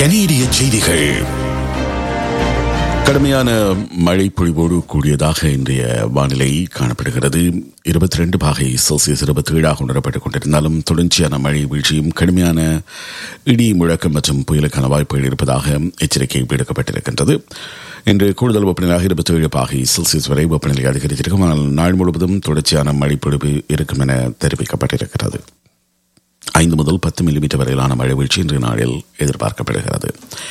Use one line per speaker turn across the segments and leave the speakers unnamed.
கனேடிய செய்திகள் கடுமையான மழை பொழிவோடு கூடியதாக இன்றைய வானிலை காணப்படுகிறது இருபத்தி ரெண்டு பாகை செல்சியஸ் இருபத்தி ஏழாக உணரப்பட்டுக் கொண்டிருந்தாலும் தொடர்ச்சியான மழை வீழ்ச்சியும் கடுமையான இடி முழக்கம் மற்றும் புயலுக்கான வாய்ப்புகள் இருப்பதாக எச்சரிக்கை விடுக்கப்பட்டிருக்கின்றது இன்று கூடுதல் வெப்பநிலையாக இருபத்தி ஏழு பாகை செல்சியஸ் வரை வெப்பநிலை அதிகரித்திருக்கும் ஆனால் நாள் முழுவதும் தொடர்ச்சியான மழை பொழிவு இருக்கும் என தெரிவிக்கப்பட்டிருக்கிறது ஐந்து முதல் பத்து மில்லிமீட்டர் வரையிலான மழை வீழ்ச்சி இன்றைய நாளில் எதிர்பார்க்கப்படுகிறது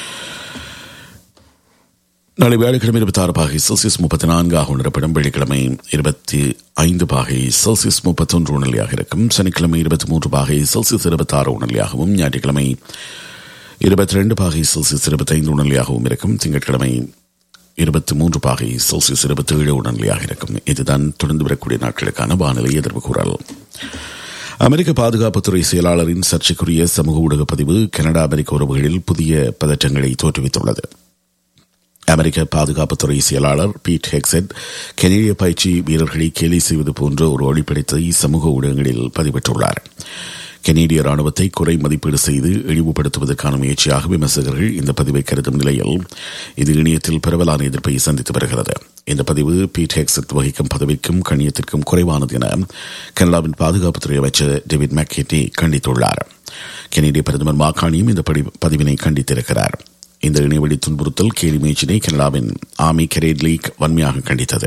நாளை வியாழக்கிழமை இருபத்தி ஆறு பாகை செல்சியஸ் முப்பத்தி நான்காக உணரப்படும் வெள்ளிக்கிழமை இருபத்தி ஐந்து பாகை செல்சியஸ் முப்பத்தொன்று உணர்லியாக இருக்கும் சனிக்கிழமை இருபத்தி மூன்று பாகை செல்சியஸ் இருபத்தி ஆறு உணர்லியாகவும் ஞாயிற்றுக்கிழமை இருபத்தி ரெண்டு பாகை செல்சியஸ் இருபத்தி ஐந்து உணர்லியாகவும் இருக்கும் திங்கட்கிழமை இருபத்தி மூன்று பாகை செல்சியஸ் இருபத்தி ஏழு உணர்லியாக இருக்கும் இதுதான் தொடர்ந்து வரக்கூடிய நாட்களுக்கான வானிலை எதிர்ப்பு கூறல் அமெரிக்க பாதுகாப்புத்துறை செயலாளரின் சர்ச்சைக்குரிய சமூக ஊடக பதிவு கனடா அமெரிக்க உறவுகளில் புதிய பதற்றங்களை தோற்றுவித்துள்ளது அமெரிக்க பாதுகாப்புத்துறை செயலாளர் பீட் ஹெக்செட் கெனடிய பயிற்சி வீரர்களை கேலி செய்வது போன்ற ஒரு ஒளிப்படத்தை சமூக ஊடகங்களில் பதிவிட்டுள்ளார் கெனடிய ராணுவத்தை குறை மதிப்பீடு செய்து இழிவுபடுத்துவதற்கான முயற்சியாக விமர்சகர்கள் இந்த பதிவை கருதும் நிலையில் இது இணையத்தில் பரவலான எதிர்ப்பை சந்தித்து வருகிறது இந்த பதிவு பீட் ஹெக்செட் வகிக்கும் பதவிக்கும் கண்ணியத்திற்கும் குறைவானது என கனடாவின் பாதுகாப்புத்துறை அமைச்சர் டேவிட் மெக்கேட்டி கண்டித்துள்ளார் கெனடிய பிரதமர் மாகாணியும் இந்த பதிவினை கண்டித்திருக்கிறார் இந்த இணையவழி துன்புறுத்தல் கேலி முயற்சினை கனடாவின் ஆமி கரேட் லீக் வன்மையாக கண்டித்தது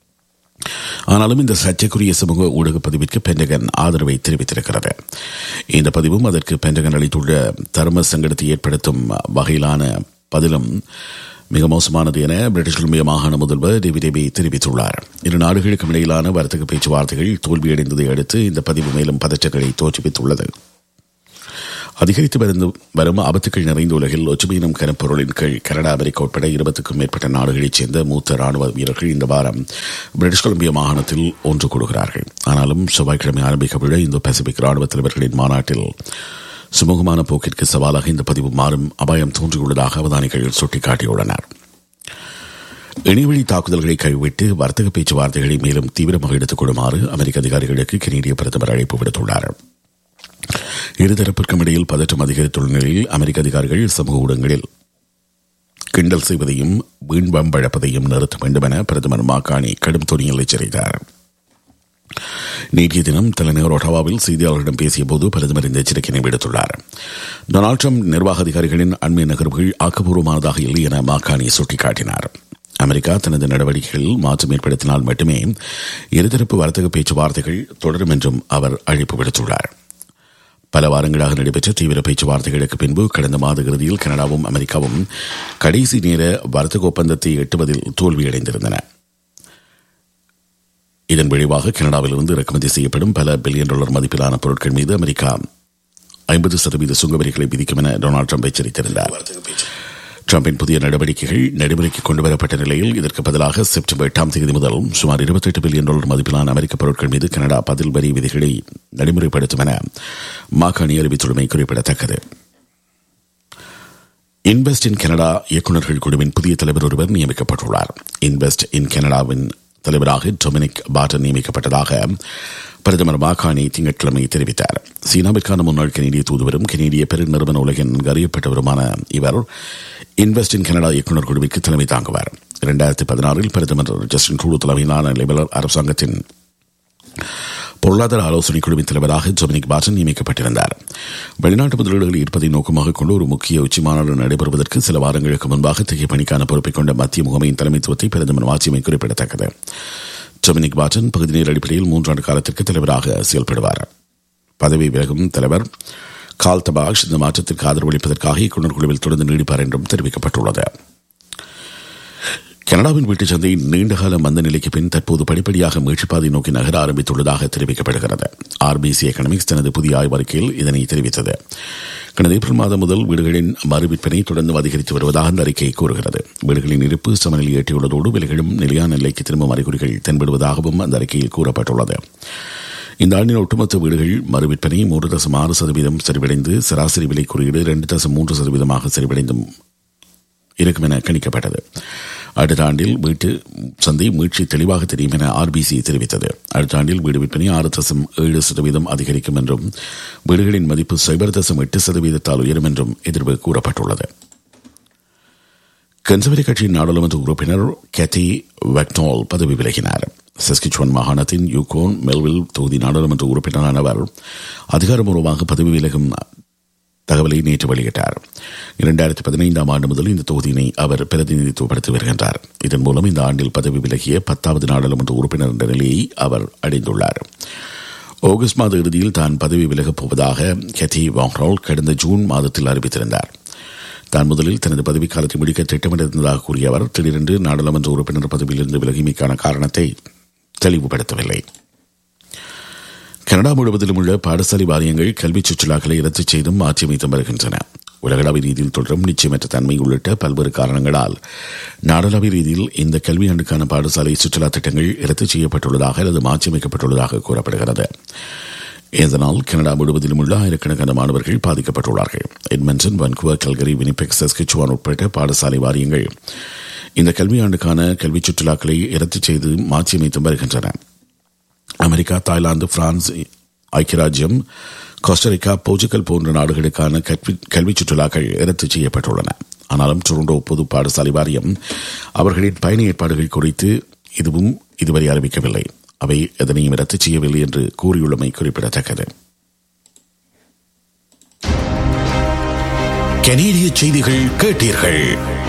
ஆனாலும் இந்த சர்ச்சைக்குரிய சமூக ஊடக பதிவிற்கு பென்டகன் ஆதரவை தெரிவித்திருக்கிறது இந்த பதிவும் அதற்கு பென்டகன் அளித்துள்ள தர்ம சங்கடத்தை ஏற்படுத்தும் வகையிலான பதிலும் மிக மோசமானது என பிரிட்டிஷ் கொலம்பியா மாகாண முதல்வர் டேவிட் எபி தெரிவித்துள்ளார் இரு நாடுகளுக்கும் இடையிலான வர்த்தக பேச்சுவார்த்தைகள் தோல்வியடைந்ததை அடுத்து இந்த பதிவு மேலும் பதற்றங்களை தோற்றுவித்துள்ளது அதிகரித்து வருந்து வரும் ஆபத்துக்கள் நிறைந்த உலகில் ஒற்றுமையினம் கனப்பொருளின் கீழ் கனடா அமெரிக்கா உட்பட இருபத்துக்கும் மேற்பட்ட நாடுகளைச் சேர்ந்த மூத்த ராணுவ வீரர்கள் இந்த வாரம் பிரிட்டிஷ் கொலம்பியா மாகாணத்தில் ஒன்று கூடுகிறார்கள் ஆனாலும் செவ்வாய்க்கிழமை ஆரம்பிக்கவுள்ள இந்தோ பசிபிக் ராணுவ தலைவர்களின் மாநாட்டில் சுமூகமான போக்கிற்கு சவாலாக இந்த பதிவு மாறும் அபாயம் தோன்றியுள்ளதாக அவதானிகள் சுட்டிக்காட்டியுள்ளனர் இணையவழி தாக்குதல்களை கைவிட்டு வர்த்தக பேச்சுவார்த்தைகளை மேலும் தீவிரமாக எடுத்துக் கொள்ளுமாறு அமெரிக்க அதிகாரிகளுக்கு கெனடிய பிரதமர் அழைப்பு விடுத்துள்ளார் இருதரப்பிற்கும் இடையில் பதற்றம் அதிகரித்துள்ள நிலையில் அமெரிக்க அதிகாரிகள் சமூக ஊடகங்களில் கிண்டல் செய்வதையும் வீண்பம் பழப்பதையும் நிறுத்த வேண்டும் என பிரதமர் மாகாணி கடும் துணியில் எச்சரித்தார் நேற்றைய தினம் தலைநகர் ஒட்டாவாவில் செய்தியாளர்களிடம் பேசிய போது பிரதமர் இந்த எச்சரிக்கையை விடுத்துள்ளார் டொனால்டு ட்ரம்ப் நிர்வாக அதிகாரிகளின் அண்மை நகர்வுகள் ஆக்கப்பூர்வமானதாக இல்லை என மாகாணி சுட்டிக்காட்டினார் அமெரிக்கா தனது நடவடிக்கைகளில் மாற்றம் ஏற்படுத்தினால் மட்டுமே இருதரப்பு வர்த்தக பேச்சுவார்த்தைகள் தொடரும் என்றும் அவர் அழைப்பு விடுத்துள்ளார் பல வாரங்களாக நடைபெற்ற தீவிர பேச்சுவார்த்தைகளுக்கு பின்பு கடந்த மாத இறுதியில் கனடாவும் அமெரிக்காவும் கடைசி நேர வர்த்தக ஒப்பந்தத்தை எட்டுவதில் தோல்வியடைந்திருந்தன இதன் விளைவாக கனடாவிலிருந்து இறக்குமதி செய்யப்படும் பல பில்லியன் டாலர் மதிப்பிலான பொருட்கள் மீது அமெரிக்கா ஐம்பது சதவீத சுங்க வரிகளை விதிக்கும் என டொனால்டு ட்ரம்ப் எச்சரித்திருந்தார் ட்ரம்பின் புதிய நடவடிக்கைகள் நடைமுறைக்கு கொண்டுவரப்பட்ட நிலையில் இதற்கு பதிலாக செப்டம்பர் எட்டாம் தேதி முதல் சுமார் இருபத்தெட்டு பில்லியன் டாலர் மதிப்பிலான அமெரிக்க பொருட்கள் மீது கனடா பதில் வரி விதிகளை நடைமுறைப்படுத்தும் என மாகாணி அறிவித்துள்ளமை குறிப்பிடத்தக்கது இன்வெஸ்ட் இன் கனடா இயக்குநர்கள் குழுவின் புதிய தலைவர் ஒருவர் நியமிக்கப்பட்டுள்ளார் இன்வெஸ்ட் இன் கனடாவின் தலைவராக டொமினிக் பாட்டன் நியமிக்கப்பட்டதாக பிரதமர் மாகாணி திங்கட்கிழமை தெரிவித்தார் சீனாவிற்கான முன்னாள் கனேடிய தூதுவரும் கனேடிய பெருநிறுவன உலகின் நன்கு அறியப்பட்டவருமான இவர் இன்வெஸ்ட் இன் கனடா இயக்குநர் குழுவிற்கு தலைமை தாங்குவார் இரண்டாயிரத்தி பதினாறில் பிரதமர் ஜஸ்டின் ட்ரூடோ தலைமையிலான லிபரல் அரசாங்கத்தின் பொருளாதார ஆலோசனை குழுவின் தலைவராக டொமினிக் பாட்டன் நியமிக்கப்பட்டிருந்தார் வெளிநாட்டு முதலீடுகள் ஈர்ப்பதை நோக்கமாக கொண்டு ஒரு முக்கிய உச்சி மாநாடு நடைபெறுவதற்கு சில வாரங்களுக்கு முன்பாக இத்தகைய பணிக்கான பொறுப்பை கொண்ட மத்திய முகமையின் தலைமைத்துவத்தை பிரதமர் மாற்றியமை குறிப்பிடத்தக்கது டொமினிக் பாட்டன் பகுதி நேர அடிப்படையில் மூன்றாண்டு காலத்திற்கு தலைவராக செயல்படுவார் பதவி விலகும் தலைவர் கால் தபாஷ் இந்த மாற்றத்திற்கு ஆதரவு அளிப்பதற்காக இயக்குநர் குழுவில் தொடர்ந்து நீடிப்பார் என்றும் தெரிவிக்கப்பட்டுள்ளது கனடாவின் வீட்டுச் சந்தை நீண்டகால மந்த நிலைக்கு பின் தற்போது படிப்படியாக மீட்சிப்பாதை நோக்கி நகர ஆரம்பித்துள்ளதாக தெரிவிக்கப்படுகிறது ஆர்பிசி எக்கனாமிக்ஸ் தனது புதிய ஆய்வறிக்கையில் இதனை தெரிவித்தது கடந்த ஏப்ரல் மாதம் முதல் வீடுகளின் மறு விற்பனை தொடர்ந்து அதிகரித்து வருவதாக அந்த அறிக்கை கூறுகிறது வீடுகளின் இருப்பு சமநிலை எட்டியுள்ளதோடு விலைகளும் நிலையான நிலைக்கு திரும்பும் அறிகுறிகள் தென்படுவதாகவும் அந்த அறிக்கையில் கூறப்பட்டுள்ளது இந்த ஆண்டின் ஒட்டுமொத்த வீடுகள் மறு விற்பனை மூன்று தசம் ஆறு சதவீதம் சரிவடைந்து சராசரி விலை குறியீடு இரண்டு தசம் மூன்று சதவீதமாக சரிவடைந்தும் இருக்கும் என கணிக்கப்பட்டது அடுத்த ஆண்டில் வீட்டு சந்தை மீட்சி தெளிவாக தெரியும் என ஆர்பிசி தெரிவித்தது அடுத்த ஆண்டில் வீடு விற்பனை ஆறு தசம் ஏழு சதவீதம் அதிகரிக்கும் என்றும் வீடுகளின் மதிப்பு சைபர் தசம் எட்டு சதவீதத்தால் உயரும் என்றும் எதிர்வு கூறப்பட்டுள்ளது கன்சர்வேட்டிவ் கட்சியின் நாடாளுமன்ற உறுப்பினர் கேத்தி வெக்டால் பதவி விலகினார் சஸ்கிச்சுவன் மாகாணத்தின் யூகோன் மெல்வில் தொகுதி நாடாளுமன்ற உறுப்பினரான அவர் அதிகாரப்பூர்வமாக பதவி விலகும் தகவலை நேற்று வெளியிட்டார் இரண்டாயிரத்தி பதினைந்தாம் ஆண்டு முதல் இந்த தொகுதியினை அவர் பிரதிநிதித்துவப்படுத்தி வருகின்றார் இதன் மூலம் இந்த ஆண்டில் பதவி விலகிய பத்தாவது நாடாளுமன்ற உறுப்பினர் என்ற நிலையை அவர் அடைந்துள்ளார் ஆகஸ்ட் மாத இறுதியில் தான் பதவி விலகப் போவதாக கெத்தி வாங்ரால் கடந்த ஜூன் மாதத்தில் அறிவித்திருந்தார் தான் முதலில் தனது பதவிக்காலத்தை முடிக்க திட்டமிட்டிருந்ததாக கூறிய அவர் திடீரென்று நாடாளுமன்ற உறுப்பினர் பதவியிலிருந்து விலகிமைக்கான காரணத்தை தெளிவுபடுத்தவில்லை கனடா முழுவதிலும் உள்ள பாடசாலை வாரியங்கள் கல்வி சுற்றுலாக்களை ரத்து செய்தும் மாற்றியமைத்தும் வருகின்றன உலகளாவிய ரீதியில் தொடரும் நிச்சயமற்ற தன்மை உள்ளிட்ட பல்வேறு காரணங்களால் நாடளாவிய ரீதியில் இந்த கல்வியாண்டுக்கான பாடசாலை சுற்றுலா திட்டங்கள் ரத்து செய்யப்பட்டுள்ளதாக அல்லது மாற்றியமைக்கப்பட்டுள்ளதாக கூறப்படுகிறது இதனால் கனடா முழுவதிலும் உள்ள ஆயிரக்கணக்கான மாணவர்கள் பாதிக்கப்பட்டுள்ளார்கள் Edmonton Vancouver Calgary Winnipeg Saskatchewan உட்பட்ட பாடசாலை வாரியங்கள் இந்த கல்வியாண்டுக்கான கல்வி சுற்றுலாக்களை ரத்து செய்து மாற்றியமைத்தும் வருகின்றன அமெரிக்கா தாய்லாந்து பிரான்ஸ் ஐக்கிய ராஜ்யம் கோஸ்டரிக்கா போர்ச்சுகல் போன்ற நாடுகளுக்கான கல்வி கல்வி சுற்றுலாக்கள் ரத்து செய்யப்பட்டுள்ளன ஆனாலும் டொரண்டோ பொது பாடசாலை வாரியம் அவர்களின் பயண ஏற்பாடுகள் குறித்து இதுவும் இதுவரை அறிவிக்கவில்லை அவை எதனையும் ரத்து செய்யவில்லை என்று கூறியுள்ளமை குறிப்பிடத்தக்கது
கனேடிய செய்திகள் கேட்டீர்கள்